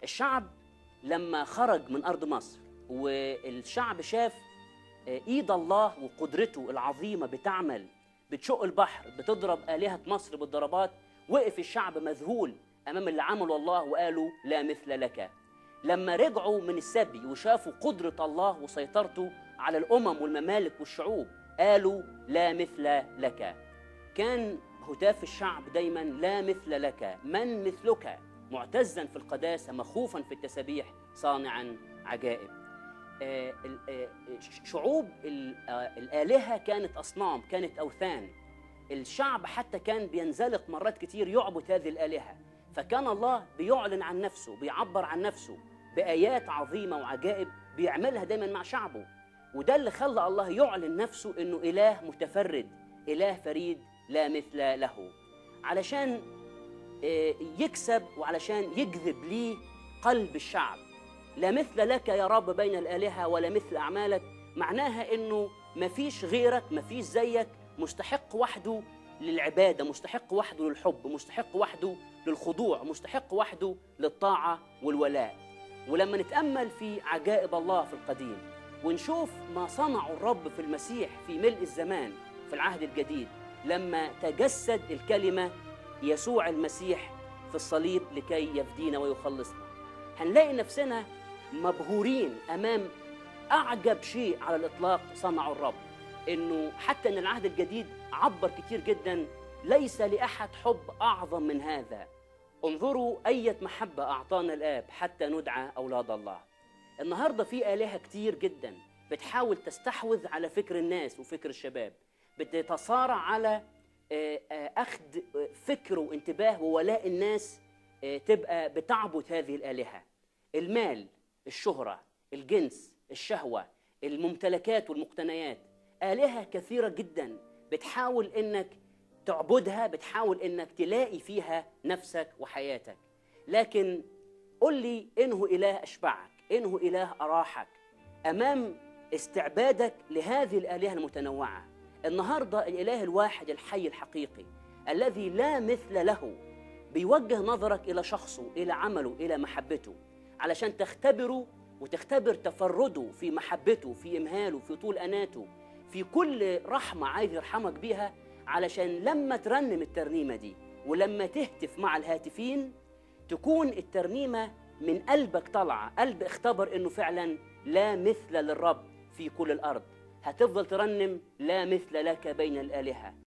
الشعب لما خرج من أرض مصر والشعب شاف آه، إيد الله وقدرته العظيمة بتعمل بتشق البحر بتضرب آلهة مصر بالضربات وقف الشعب مذهول أمام اللي عمله الله وقالوا لا مثل لك لما رجعوا من السبي وشافوا قدرة الله وسيطرته على الأمم والممالك والشعوب قالوا لا مثل لك كان هتاف الشعب دايما لا مثل لك من مثلك معتزا في القداسة مخوفا في التسابيح صانعا عجائب آه، ال- آه، ش- شعوب ال- آه، الآلهة كانت أصنام كانت أوثان الشعب حتى كان بينزلق مرات كتير يعبد هذه الآلهة فكان الله بيعلن عن نفسه بيعبر عن نفسه بآيات عظيمة وعجائب بيعملها دايما مع شعبه وده اللي خلى الله يعلن نفسه انه اله متفرد اله فريد لا مثل له علشان آه، يكسب وعلشان يجذب ليه قلب الشعب لا مثل لك يا رب بين الآلهة ولا مثل أعمالك معناها إنه مفيش غيرك مفيش زيك مستحق وحده للعبادة مستحق وحده للحب مستحق وحده للخضوع مستحق وحده للطاعة والولاء ولما نتأمل في عجائب الله في القديم ونشوف ما صنعه الرب في المسيح في ملء الزمان في العهد الجديد لما تجسد الكلمة يسوع المسيح في الصليب لكي يفدينا ويخلصنا هنلاقي نفسنا مبهورين امام اعجب شيء على الاطلاق صنعه الرب انه حتى ان العهد الجديد عبر كتير جدا ليس لاحد حب اعظم من هذا انظروا اية محبة اعطانا الاب حتى ندعى اولاد الله النهارده في الهه كتير جدا بتحاول تستحوذ على فكر الناس وفكر الشباب بتتصارع على آه، آه، اخذ آه، فكر وانتباه وولاء الناس آه، تبقى بتعبد هذه الالهه المال الشهره الجنس الشهوه الممتلكات والمقتنيات الهه كثيره جدا بتحاول انك تعبدها بتحاول انك تلاقي فيها نفسك وحياتك لكن قل لي انه اله اشبعك انه اله اراحك امام استعبادك لهذه الالهه المتنوعه النهارده الاله الواحد الحي الحقيقي الذي لا مثل له بيوجه نظرك الى شخصه الى عمله الى محبته علشان تختبره وتختبر تفرده في محبته في امهاله في طول اناته في كل رحمه عايز يرحمك بيها علشان لما ترنم الترنيمه دي ولما تهتف مع الهاتفين تكون الترنيمه من قلبك طالعه قلب اختبر انه فعلا لا مثل للرب في كل الارض هتفضل ترنم لا مثل لك بين الالهه